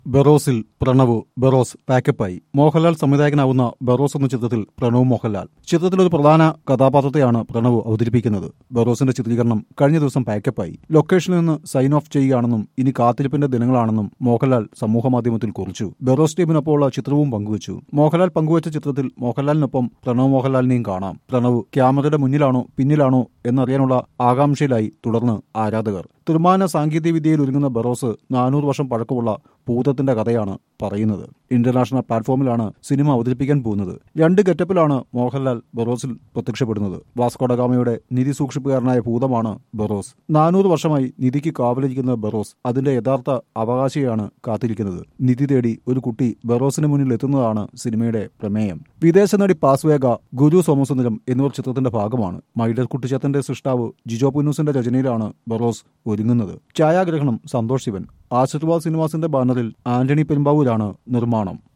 ബെറോസിൽ പ്രണവ് ബെറോസ് പാക്കപ്പായി മോഹൻലാൽ സംവിധായകനാവുന്ന ബെറോസ് എന്ന ചിത്രത്തിൽ പ്രണവ് മോഹൻലാൽ ചിത്രത്തിൽ ഒരു പ്രധാന കഥാപാത്രത്തെയാണ് പ്രണവ് അവതരിപ്പിക്കുന്നത് ബെറോസിന്റെ ചിത്രീകരണം കഴിഞ്ഞ ദിവസം പാക്കപ്പായി ലൊക്കേഷനിൽ നിന്ന് സൈൻ ഓഫ് ചെയ്യുകയാണെന്നും ഇനി കാത്തിരിപ്പിന്റെ ദിനങ്ങളാണെന്നും മോഹൻലാൽ സമൂഹമാധ്യമത്തിൽ കുറിച്ചു ബെറോസ് ടീമിനൊപ്പമുള്ള ചിത്രവും പങ്കുവച്ചു മോഹൻലാൽ പങ്കുവച്ച ചിത്രത്തിൽ മോഹൻലാലിനൊപ്പം പ്രണവ് മോഹൻലാലിനെയും കാണാം പ്രണവ് ക്യാമറയുടെ മുന്നിലാണോ പിന്നിലാണോ എന്നറിയാനുള്ള ആകാംക്ഷയിലായി തുടർന്ന് ആരാധകർ നിർമ്മാണ സാങ്കേതിക വിദ്യയിൽ ഒരുങ്ങുന്ന ബെറോസ് നാനൂറ് വർഷം പഴക്കമുള്ള ഭൂതത്തിന്റെ കഥയാണ് പറയുന്നത് ഇന്റർനാഷണൽ പ്ലാറ്റ്ഫോമിലാണ് സിനിമ അവതരിപ്പിക്കാൻ പോകുന്നത് രണ്ട് ഗെറ്റപ്പിലാണ് മോഹൻലാൽ ബെറോസിൽ പ്രത്യക്ഷപ്പെടുന്നത് വാസ്കോഡഗാമയുടെ നിധി സൂക്ഷിപ്പുകാരനായ ഭൂതമാണ് ബെറോസ് നാനൂറ് വർഷമായി നിധിക്ക് കാവലിരിക്കുന്ന ബെറോസ് അതിന്റെ യഥാർത്ഥ അവകാശിയാണ് കാത്തിരിക്കുന്നത് നിധി തേടി ഒരു കുട്ടി ബെറോസിന് മുന്നിൽ എത്തുന്നതാണ് സിനിമയുടെ പ്രമേയം വിദേശ നടി പാസ്വേഗ ഗുരു സോമസുന്ദരം എന്നിവർ ചിത്രത്തിന്റെ ഭാഗമാണ് മൈഡർ കുട്ടിച്ചത്തിന്റെ സൃഷ്ടാവ് ജിജോ പുന്നൂസിന്റെ രചനയിലാണ് ബെറോസ് ഒരുങ്ങുന്നത് ഛായാഗ്രഹണം സന്തോഷ് ശിവൻ ആശീർവാദ് സിനിമാസിന്റെ ബാനറിൽ ആന്റണി പെരുമ്പാവൂരാണ് നിർമ്മാണം